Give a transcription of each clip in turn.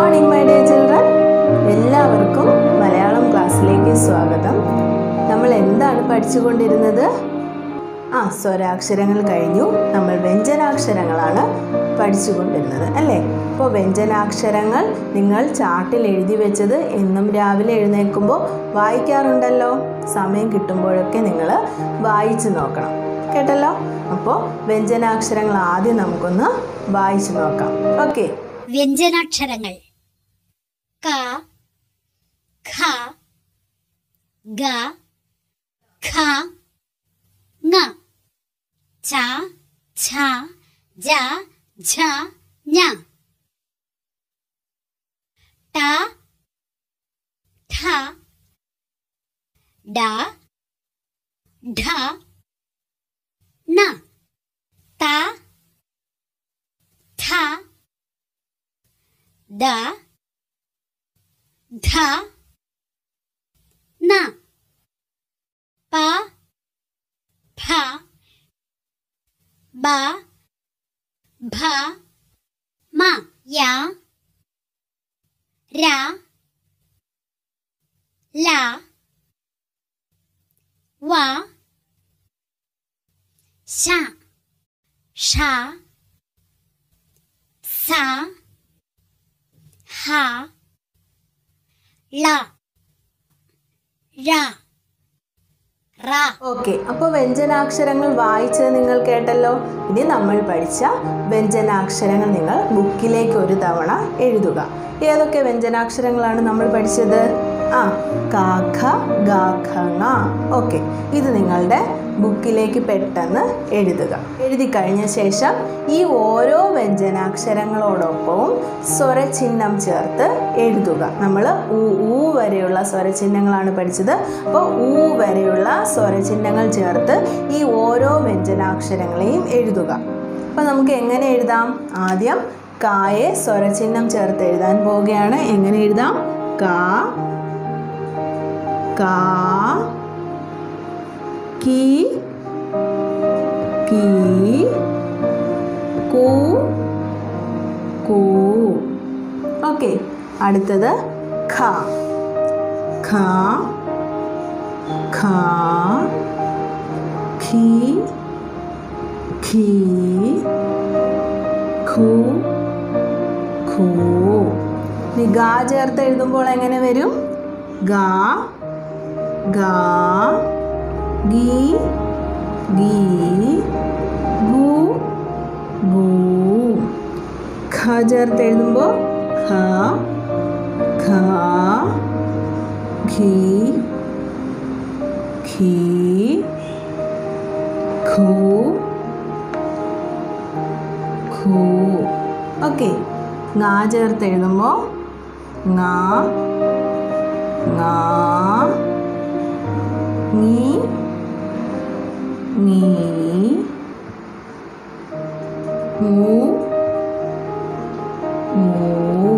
morning my day children എല്ലാവർക്കും മലയാളം ക്ലാസ്സിലേക്ക് സ്വാഗതം നമ്മൾ എന്താണ് പഠിച്ചുകൊണ്ടിരുന്നത് ആ സ്വരാക്ഷരങ്ങൾ കഴിഞ്ഞു നമ്മൾ വ്യഞ്ജനാക്ഷരങ്ങളാണ് പഠിച്ചുകൊണ്ടിരുന്നത് അല്ലേ അപ്പോൾ വ്യഞ്ജനാക്ഷരങ്ങൾ നിങ്ങൾ ചാർട്ടിൽ എഴുതി വെച്ചത് എന്നും രാവിലെ എഴുന്നേൽക്കുമ്പോൾ വായിക്കാറുണ്ടല്ലോ സമയം കിട്ടുമ്പോഴൊക്കെ നിങ്ങൾ വായിച്ചു നോക്കണം കേട്ടല്ലോ അപ്പോൾ വ്യഞ്ജനാക്ഷരങ്ങൾ ആദ്യം നമുക്കൊന്ന് വായിച്ചു നോക്കാം ഓക്കെ വ്യഞ്ജനാക്ഷരങ്ങൾ ക ഖ ഗ ഖ ങ ച ഛ ജ ഝ ഞ ട ഠ ഡ ഢ ന ത ഥ द ध न प फ ब भ म य र ल व श ष स ഹ ള ര റ ഓക്കെ അപ്പോൾ വ്യഞ്ജനാക്ഷരങ്ങൾ വായിച്ചത് നിങ്ങൾ കേട്ടല്ലോ ഇനി നമ്മൾ പഠിച്ച വ്യഞ്ജനാക്ഷരങ്ങൾ നിങ്ങൾ ബുക്കിലേക്ക് ഒരു തവണ എഴുതുക ഏതൊക്കെ വ്യഞ്ജനാക്ഷരങ്ങളാണ് നമ്മൾ പഠിച്ചത് ആ കാഖ ഗാഖ ങ ഓക്കെ ഇത് നിങ്ങളുടെ ബുക്കിലേക്ക് പെട്ടെന്ന് എഴുതുക എഴുതി കഴിഞ്ഞ ശേഷം ഈ ഓരോ വ്യഞ്ജനാക്ഷരങ്ങളോടൊപ്പവും സ്വരചിഹ്നം ചേർത്ത് എഴുതുക നമ്മൾ ഊ ഊ വരെയുള്ള സ്വരചിഹ്നങ്ങളാണ് പഠിച്ചത് അപ്പോൾ ഊ വരെയുള്ള സ്വരചിഹ്നങ്ങൾ ചേർത്ത് ഈ ഓരോ വ്യഞ്ജനാക്ഷരങ്ങളെയും എഴുതുക അപ്പോൾ നമുക്ക് എങ്ങനെ എഴുതാം ആദ്യം കായെ സ്വരചിഹ്നം ചേർത്ത് എഴുതാൻ പോവുകയാണ് എങ്ങനെ എഴുതാം കാ കാ കി കീ കൂ കൂ ഓക്കെ അടുത്തത് ഖ ഖ ഖ ഖി ഖീ ഖു ഖൂ ഇനി ഗാ ചേർത്ത് എഴുതുമ്പോൾ എങ്ങനെ വരും ഗാ ഗാ ഗീ ഗീ ഗു ഗൂ ഖ ചേർത്ത് എഴുതുമ്പോൾ ഖ ഖ ഖീ ഖീ ഖൂ ഖൂ ഓക്കെ ങാ ചേർത്ത് എഴുതുമ്പോൾ ങാ ങാ നീ നീ മൂ മൂ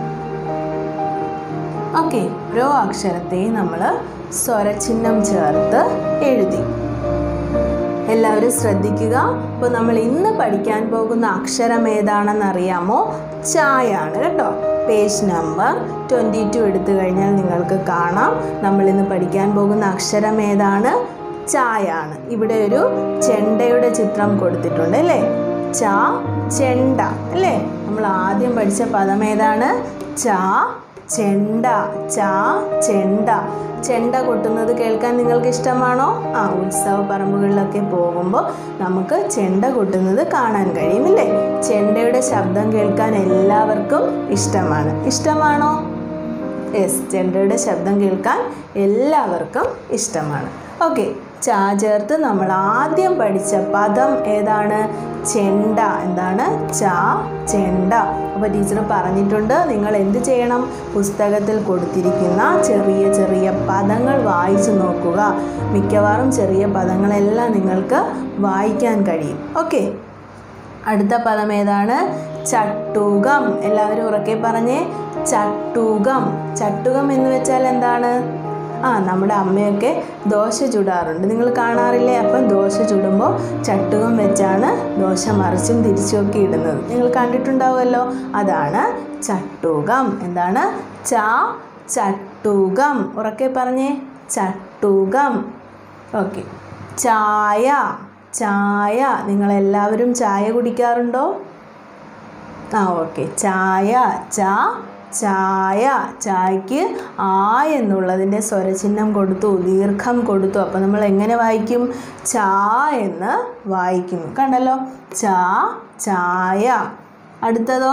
ഓക്കെ ഓരോ അക്ഷരത്തെയും നമ്മൾ സ്വരചിഹ്നം ചേർത്ത് എഴുതി എല്ലാവരും ശ്രദ്ധിക്കുക അപ്പോൾ നമ്മൾ ഇന്ന് പഠിക്കാൻ പോകുന്ന അക്ഷരം ഏതാണെന്ന് അറിയാമോ ചായാണ് കേട്ടോ പേജ് നമ്പർ ട്വൻറ്റി ടു എടുത്തു കഴിഞ്ഞാൽ നിങ്ങൾക്ക് കാണാം നമ്മൾ ഇന്ന് പഠിക്കാൻ പോകുന്ന അക്ഷരം ഏതാണ് ചായാണ് ഇവിടെ ഒരു ചെണ്ടയുടെ ചിത്രം കൊടുത്തിട്ടുണ്ട് അല്ലേ ച ചെണ്ട അല്ലേ നമ്മൾ ആദ്യം പഠിച്ച പദം ഏതാണ് ച ചെണ്ട ച ചെണ്ട ചെണ്ട കൊട്ടുന്നത് കേൾക്കാൻ നിങ്ങൾക്ക് ഇഷ്ടമാണോ ആ ഉത്സവ പറമ്പുകളിലൊക്കെ പോകുമ്പോൾ നമുക്ക് ചെണ്ട കൊട്ടുന്നത് കാണാൻ കഴിയുമില്ലേ ചെണ്ടയുടെ ശബ്ദം കേൾക്കാൻ എല്ലാവർക്കും ഇഷ്ടമാണ് ഇഷ്ടമാണോ യെസ് ചെണ്ടയുടെ ശബ്ദം കേൾക്കാൻ എല്ലാവർക്കും ഇഷ്ടമാണ് ഓക്കെ ചാ ചേർത്ത് നമ്മൾ ആദ്യം പഠിച്ച പദം ഏതാണ് ചെണ്ട എന്താണ് ചാ ചെണ്ട അപ്പോൾ ടീച്ചർ പറഞ്ഞിട്ടുണ്ട് നിങ്ങൾ എന്ത് ചെയ്യണം പുസ്തകത്തിൽ കൊടുത്തിരിക്കുന്ന ചെറിയ ചെറിയ പദങ്ങൾ വായിച്ചു നോക്കുക മിക്കവാറും ചെറിയ പദങ്ങളെല്ലാം നിങ്ങൾക്ക് വായിക്കാൻ കഴിയും ഓക്കെ അടുത്ത പദം ഏതാണ് ചട്ടുകം എല്ലാവരും ഉറക്കെ പറഞ്ഞേ ചട്ടുകം ചട്ടുകം എന്ന് വെച്ചാൽ എന്താണ് ആ നമ്മുടെ അമ്മയൊക്കെ ദോശ ചുടാറുണ്ട് നിങ്ങൾ കാണാറില്ലേ അപ്പം ദോശ ചുടുമ്പോൾ ചട്ടുകം വെച്ചാണ് ദോശ മറിച്ചും തിരിച്ചുമൊക്കെ ഇടുന്നത് നിങ്ങൾ കണ്ടിട്ടുണ്ടാവുമല്ലോ അതാണ് ചട്ടുകം എന്താണ് ച ചട്ടുകം ഉറക്കെ പറഞ്ഞേ ചട്ടുകം ഓക്കെ ചായ ചായ നിങ്ങളെല്ലാവരും ചായ കുടിക്കാറുണ്ടോ ആ ഓക്കെ ചായ ച ചായ ചായക്ക് ആ എന്നുള്ളതിൻ്റെ സ്വരചിഹ്നം കൊടുത്തു ദീർഘം കൊടുത്തു അപ്പോൾ നമ്മൾ എങ്ങനെ വായിക്കും ചാ എന്ന് വായിക്കുന്നു കണ്ടല്ലോ ചാ ചായ അടുത്തതോ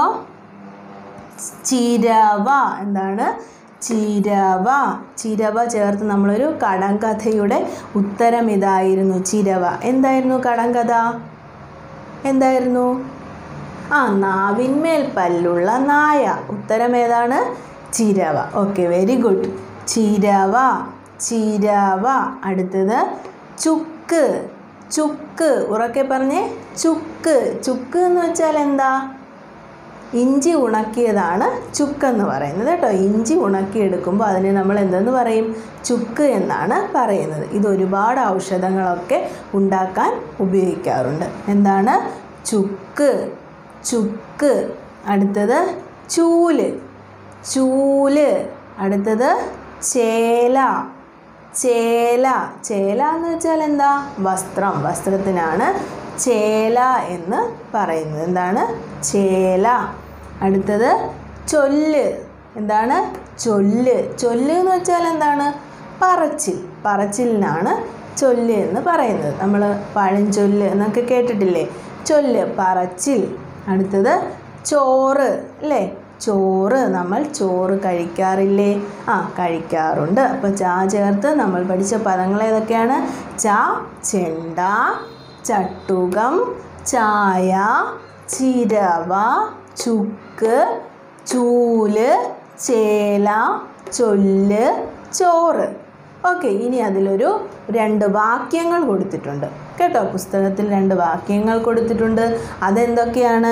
ചിരവ എന്താണ് ചിരവ ചിരവ ചേർത്ത് നമ്മളൊരു കടങ്കഥയുടെ ഉത്തരം ഇതായിരുന്നു ചിരവ എന്തായിരുന്നു കടങ്കഥ എന്തായിരുന്നു ആ നാവിന്മേൽ പല്ലുള്ള നായ ഉത്തരം ഏതാണ് ചിരവ ഓക്കെ വെരി ഗുഡ് ചിരവ ചിരവ അടുത്തത് ചുക്ക് ചുക്ക് ഉറക്കെ പറഞ്ഞേ ചുക്ക് ചുക്ക് എന്ന് വെച്ചാൽ എന്താ ഇഞ്ചി ഉണക്കിയതാണ് ചുക്കെന്ന് പറയുന്നത് കേട്ടോ ഇഞ്ചി ഉണക്കിയെടുക്കുമ്പോൾ അതിനെ നമ്മൾ എന്തെന്ന് പറയും ചുക്ക് എന്നാണ് പറയുന്നത് ഇത് ഒരുപാട് ഔഷധങ്ങളൊക്കെ ഉണ്ടാക്കാൻ ഉപയോഗിക്കാറുണ്ട് എന്താണ് ചുക്ക് ചുക്ക് അടുത്തത് ചൂല് ചൂല് അടുത്തത് ചേല ചേല ചേല എന്ന് വെച്ചാൽ എന്താ വസ്ത്രം വസ്ത്രത്തിനാണ് ചേല എന്ന് പറയുന്നത് എന്താണ് ചേല അടുത്തത് ചൊല്ല് എന്താണ് ചൊല്ല് ചൊല്ല് എന്ന് വെച്ചാൽ എന്താണ് പറച്ചിൽ പറച്ചിലിനാണ് ചൊല്ല് എന്ന് പറയുന്നത് നമ്മൾ പഴഞ്ചൊല്ല് എന്നൊക്കെ കേട്ടിട്ടില്ലേ ചൊല്ല് പറച്ചിൽ അടുത്തത് ചോറ് അല്ലേ ചോറ് നമ്മൾ ചോറ് കഴിക്കാറില്ലേ ആ കഴിക്കാറുണ്ട് അപ്പോൾ ചാ ചേർത്ത് നമ്മൾ പഠിച്ച പദങ്ങൾ ഏതൊക്കെയാണ് ചാ ചെണ്ട ചട്ടുകം ചായ ചിരവ ചുക്ക് ചൂല് ചേല ചൊല്ല് ചോറ് ഓക്കെ ഇനി അതിലൊരു രണ്ട് വാക്യങ്ങൾ കൊടുത്തിട്ടുണ്ട് കേട്ടോ പുസ്തകത്തിൽ രണ്ട് വാക്യങ്ങൾ കൊടുത്തിട്ടുണ്ട് അതെന്തൊക്കെയാണ്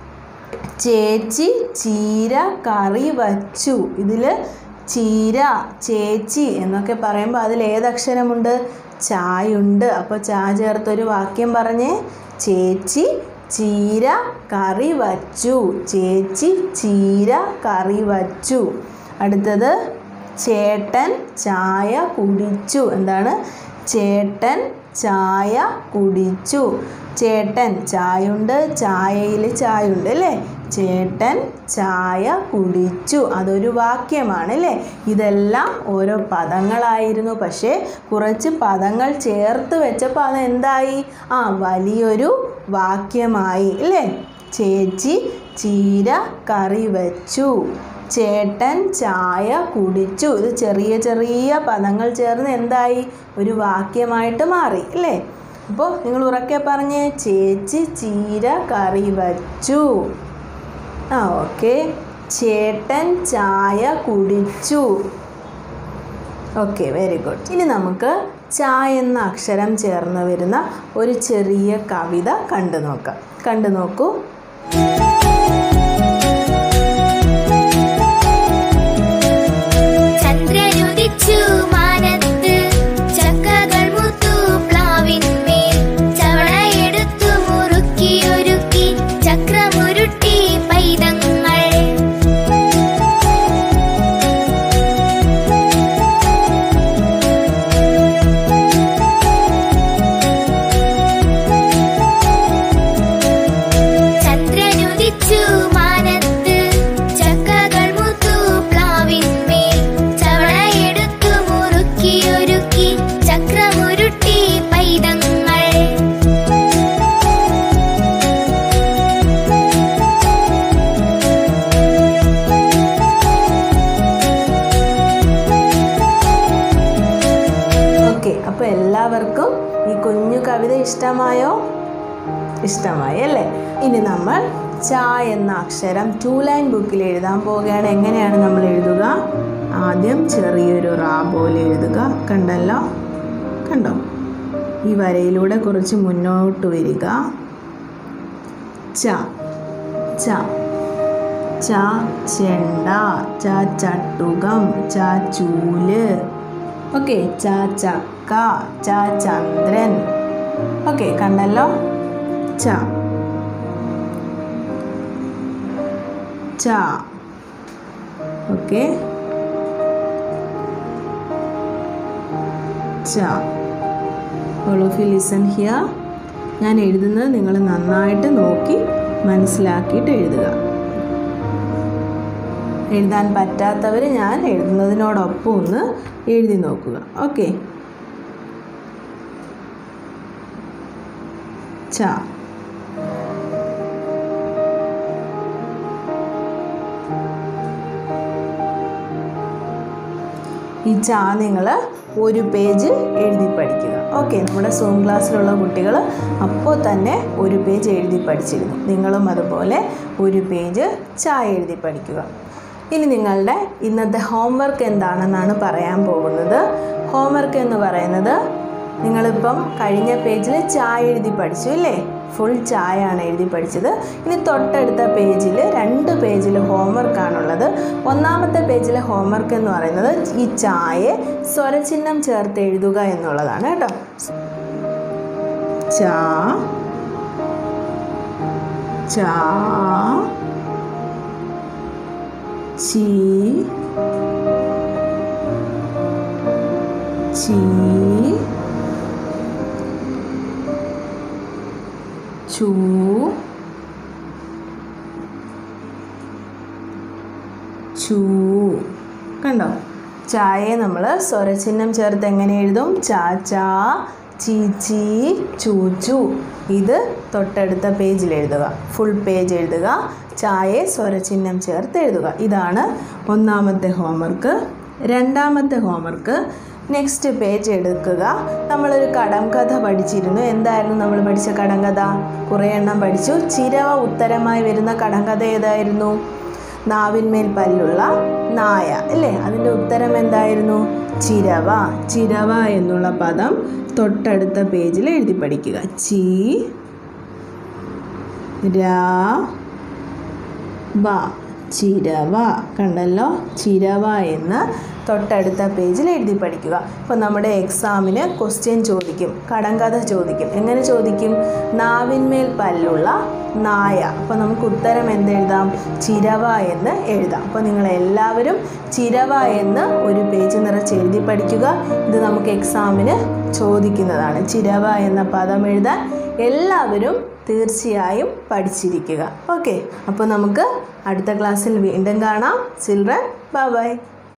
ചേച്ചി ചീര കറി വച്ചു ഇതിൽ ചീര ചേച്ചി എന്നൊക്കെ പറയുമ്പോൾ അതിൽ ഏതക്ഷരമുണ്ട് ചായുണ്ട് അപ്പോൾ ചാ ചേർത്തൊരു വാക്യം പറഞ്ഞേ ചേച്ചി ചീര കറി വച്ചു ചേച്ചി ചീര കറി വച്ചു അടുത്തത് ചേട്ടൻ ചായ കുടിച്ചു എന്താണ് ചേട്ടൻ ചായ കുടിച്ചു ചേട്ടൻ ചായുണ്ട് ചായയിൽ ചായുണ്ട് അല്ലേ ചേട്ടൻ ചായ കുടിച്ചു അതൊരു വാക്യമാണ് അല്ലേ ഇതെല്ലാം ഓരോ പദങ്ങളായിരുന്നു പക്ഷേ കുറച്ച് പദങ്ങൾ ചേർത്ത് വെച്ചപ്പോൾ അത് എന്തായി ആ വലിയൊരു വാക്യമായി അല്ലേ ചേച്ചി ചീര കറി വെച്ചു ചേട്ടൻ ചായ കുടിച്ചു ഇത് ചെറിയ ചെറിയ പദങ്ങൾ ചേർന്ന് എന്തായി ഒരു വാക്യമായിട്ട് മാറി അല്ലേ അപ്പോൾ നിങ്ങൾ ഉറക്കെ പറഞ്ഞേ ചേച്ചി ചീര കറി വച്ചു ആ ഓക്കെ ചേട്ടൻ ചായ കുടിച്ചു ഓക്കെ വെരി ഗുഡ് ഇനി നമുക്ക് ച എന്ന അക്ഷരം ചേർന്ന് വരുന്ന ഒരു ചെറിയ കവിത കണ്ടു നോക്കാം കണ്ടു നോക്കൂ ചന്ദ്രനുദിച്ചു മാനത്ത് ചക്കകൾ മുത്തു പ്ലാവിന്മേൽ ചവളയെടുത്തു മുറുക്കിയൊരുക്കി ചക്രമുരുട്ടി പൈതങ്ങൾ ചന്ദ്രനുദിച്ചു മാനത്ത് ചക്കകൾ മുത്തു പ്ലാവിന്മേൽ ചവളയെടുത്തു മുറുക്കിയൊരുക്കി ചക്രമുരുട്ടി പൈതങ്ങൾ ഓക്കെ അപ്പോൾ എല്ലാവർക്കും ഈ കുഞ്ഞു കവിത ഇഷ്ടമായോ ഇഷ്ടമായി അല്ലേ ഇനി നമ്മൾ ച എന്ന അക്ഷരം ടു ലൈൻ ബുക്കിൽ എഴുതാൻ പോവുകയാണ് എങ്ങനെയാണ് നമ്മൾ എഴുതുക ആദ്യം ചെറിയൊരു റാ പോലെ എഴുതുക കണ്ടല്ലോ കണ്ടോ ഈ വരയിലൂടെ കുറച്ച് മുന്നോട്ട് വരിക ച ച ച ചെണ്ട ച ചട്ടുകം ച ചൂല് ഓക്കെ ച ചക്ക ച ചന്ദ്രൻ ഓക്കെ കണ്ടല്ലോ ച ച ഓക്കെ ച all of you listen here ഞാൻ എഴുതുന്നത് നിങ്ങൾ നന്നായിട്ട് നോക്കി മനസ്സിലാക്കിയിട്ട് എഴുതുക എഴുതാൻ പറ്റാത്തവർ ഞാൻ എഴുതുന്നതിനോടൊപ്പം ഒന്ന് എഴുതി നോക്കുക ഓക്കെ ച ഈ ചാ നിങ്ങൾ ഒരു പേജ് എഴുതി പഠിക്കുക ഓക്കെ നമ്മുടെ സൂം ക്ലാസ്സിലുള്ള കുട്ടികൾ അപ്പോൾ തന്നെ ഒരു പേജ് എഴുതി പഠിച്ചിരുന്നു നിങ്ങളും അതുപോലെ ഒരു പേജ് ചാ എഴുതി പഠിക്കുക ഇനി നിങ്ങളുടെ ഇന്നത്തെ ഹോംവർക്ക് എന്താണെന്നാണ് പറയാൻ പോകുന്നത് ഹോംവർക്ക് എന്ന് പറയുന്നത് നിങ്ങളിപ്പം കഴിഞ്ഞ പേജിൽ ചായ എഴുതി പഠിച്ചു അല്ലേ ഫുൾ ചായയാണ് എഴുതി പഠിച്ചത് ഇനി തൊട്ടടുത്ത പേജിൽ രണ്ട് പേജിൽ ഹോംവർക്കാണുള്ളത് ഒന്നാമത്തെ പേജിലെ ഹോംവർക്ക് എന്ന് പറയുന്നത് ഈ ചായയെ സ്വരചിഹ്നം ചേർത്ത് എഴുതുക എന്നുള്ളതാണ് കേട്ടോ ചാ ചാ ചീ ചീ ചൂ ചൂ കണ്ടോ ചായയെ നമ്മൾ സ്വരചിഹ്നം ചേർത്ത് എങ്ങനെ എഴുതും ചാ ചാ ചീ ചീ ചൂ ചൂ ഇത് തൊട്ടടുത്ത പേജിൽ എഴുതുക ഫുൾ പേജ് എഴുതുക ചായയെ സ്വരചിഹ്നം ചേർത്ത് എഴുതുക ഇതാണ് ഒന്നാമത്തെ ഹോംവർക്ക് രണ്ടാമത്തെ ഹോംവർക്ക് നെക്സ്റ്റ് പേജ് എടുക്കുക നമ്മളൊരു കടം കഥ പഠിച്ചിരുന്നു എന്തായിരുന്നു നമ്മൾ പഠിച്ച കടം കഥ കുറേ എണ്ണം പഠിച്ചു ചിരവ ഉത്തരമായി വരുന്ന കടം കഥ ഏതായിരുന്നു നാവിന്മേൽ പല്ലുള്ള നായ അല്ലേ അതിൻ്റെ ഉത്തരം എന്തായിരുന്നു ചിരവ ചിരവ എന്നുള്ള പദം തൊട്ടടുത്ത പേജിൽ എഴുതി പഠിക്കുക ചി രാ വ ചിരവ കണ്ടല്ലോ ചിരവ എന്ന് തൊട്ടടുത്ത പേജിൽ എഴുതി പഠിക്കുക അപ്പോൾ നമ്മുടെ എക്സാമിന് ക്വസ്റ്റ്യൻ ചോദിക്കും കടങ്കഥ ചോദിക്കും എങ്ങനെ ചോദിക്കും നാവിന്മേൽ പല്ലുള്ള നായ അപ്പോൾ നമുക്ക് ഉത്തരം എന്തെഴുതാം ചിരവ എന്ന് എഴുതാം അപ്പോൾ നിങ്ങൾ എല്ലാവരും ചിരവ എന്ന് ഒരു പേജ് നിറച്ച് എഴുതി പഠിക്കുക ഇത് നമുക്ക് എക്സാമിന് ചോദിക്കുന്നതാണ് ചിരവ എന്ന പദം എഴുതാൻ എല്ലാവരും തീർച്ചയായും പഠിച്ചിരിക്കുക ഓക്കെ അപ്പോൾ നമുക്ക് അടുത്ത ക്ലാസ്സിൽ വീണ്ടും കാണാം ചിൽഡ്രൻ ബൈ ബൈ